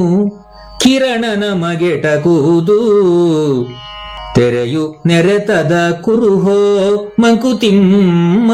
ಕಿರಣ ನಮಗೆಟಕುವುದು ತೆರೆಯು ನೆರೆತದ ಕುರುಹೋ ಮಂಕುತಿಮ್ಮ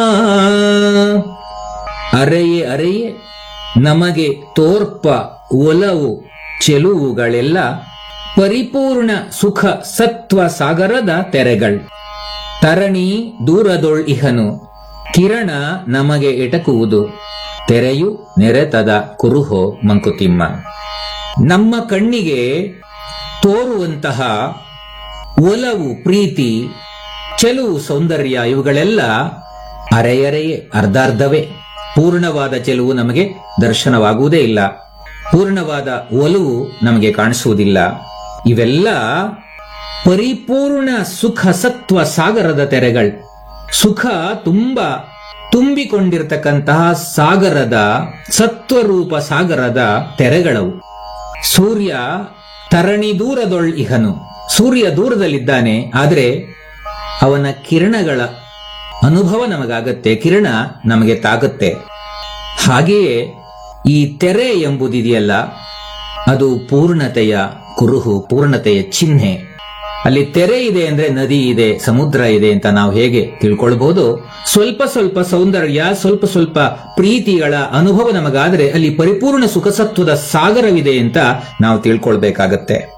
ಅರೆಯೇ ಅರೆಯೇ ನಮಗೆ ತೋರ್ಪ ಒಲವು ಚೆಲುವುಗಳೆಲ್ಲ ಪರಿಪೂರ್ಣ ಸುಖ ಸತ್ವ ಸಾಗರದ ತೆರೆಗಳು ತರಣಿ ದೂರದೊಳ್ ಇಹನು ಕಿರಣ ನಮಗೆ ಎಟಕುವುದು ತೆರೆಯು ನೆರೆತದ ಕುರುಹೋ ಮಂಕುತಿಮ್ಮ ನಮ್ಮ ಕಣ್ಣಿಗೆ ತೋರುವಂತಹ ಒಲವು ಪ್ರೀತಿ ಚೆಲುವು ಸೌಂದರ್ಯ ಇವುಗಳೆಲ್ಲ ಅರೆಯರೆಯೇ ಅರ್ಧಾರ್ಧವೇ ಪೂರ್ಣವಾದ ಚೆಲುವು ನಮಗೆ ದರ್ಶನವಾಗುವುದೇ ಇಲ್ಲ ಪೂರ್ಣವಾದ ಒಲವು ನಮಗೆ ಕಾಣಿಸುವುದಿಲ್ಲ ಇವೆಲ್ಲ ಪರಿಪೂರ್ಣ ಸುಖ ಸತ್ವ ಸಾಗರದ ತೆರೆಗಳು ಸುಖ ತುಂಬ ತುಂಬಿಕೊಂಡಿರ್ತಕ್ಕಂತಹ ಸಾಗರದ ಸತ್ವರೂಪ ಸಾಗರದ ತೆರೆಗಳವು ಸೂರ್ಯ ತರಣಿ ದೂರದೊಳ್ ಇಹನು ಸೂರ್ಯ ದೂರದಲ್ಲಿದ್ದಾನೆ ಆದರೆ ಅವನ ಕಿರಣಗಳ ಅನುಭವ ನಮಗಾಗತ್ತೆ ಕಿರಣ ನಮಗೆ ತಾಗುತ್ತೆ ಹಾಗೆಯೇ ಈ ತೆರೆ ಎಂಬುದಿದೆಯಲ್ಲ ಅದು ಪೂರ್ಣತೆಯ ಕುರುಹು ಪೂರ್ಣತೆಯ ಚಿಹ್ನೆ ಅಲ್ಲಿ ತೆರೆ ಇದೆ ಅಂದ್ರೆ ನದಿ ಇದೆ ಸಮುದ್ರ ಇದೆ ಅಂತ ನಾವು ಹೇಗೆ ತಿಳ್ಕೊಳ್ಬಹುದು ಸ್ವಲ್ಪ ಸ್ವಲ್ಪ ಸೌಂದರ್ಯ ಸ್ವಲ್ಪ ಸ್ವಲ್ಪ ಪ್ರೀತಿಗಳ ಅನುಭವ ನಮಗಾದ್ರೆ ಅಲ್ಲಿ ಪರಿಪೂರ್ಣ ಸುಖಸತ್ವದ ಸಾಗರವಿದೆ ಅಂತ ನಾವು ತಿಳ್ಕೊಳ್ಬೇಕಾಗತ್ತೆ